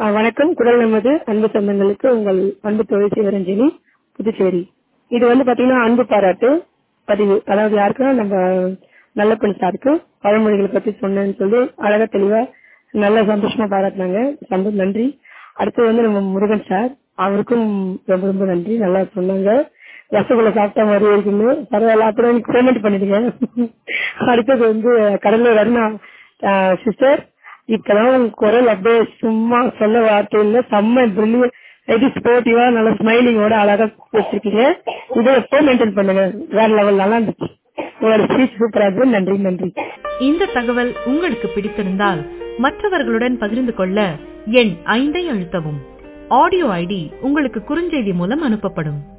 அஹ் வணக்கம் குரல் நமது அன்பு சொந்தங்களுக்கு உங்கள் அன்பு தொழில் சிவரஞ்சனி புதுச்சேரி இது வந்து பாத்தீங்கன்னா அன்பு பாராட்டு பதிவு அதாவது யாருக்குன்னா நம்ம நல்ல பெண் சாருக்கு பழமொழிகளை பத்தி சொன்னேன்னு சொல்லி அழகா தெளிவா நல்ல சந்தோஷமா பாராட்டினாங்க ரொம்ப நன்றி அடுத்து வந்து நம்ம முருகன் சார் அவருக்கும் ரொம்ப ரொம்ப நன்றி நல்லா சொன்னாங்க ரசகுல்ல சாப்பிட்ட மாதிரி இருக்குன்னு பரவாயில்ல அப்புறம் எனக்கு பேமெண்ட் பண்ணிடுங்க அடுத்தது வந்து கடலூர் அருணா சிஸ்டர் இப்பதான் உங்க குரல் அப்படியே சும்மா சொல்ல வார்த்தை இல்ல செம்ம பிரில்லியன் இது ஸ்போர்ட்டிவா நல்ல ஸ்மைலிங்கோட அழகா வச்சிருக்கீங்க இதை எப்போ மெயின்டைன் பண்ணுங்க வேற லெவல் நல்லா இருந்துச்சு உங்களோட ஸ்பீச் சூப்பரா இருக்கு நன்றி நன்றி இந்த தகவல் உங்களுக்கு பிடித்திருந்தால் மற்றவர்களுடன் பகிர்ந்து கொள்ள எண் ஐந்தை அழுத்தவும் ஆடியோ ஐடி உங்களுக்கு குறுஞ்செய்தி மூலம் அனுப்பப்படும்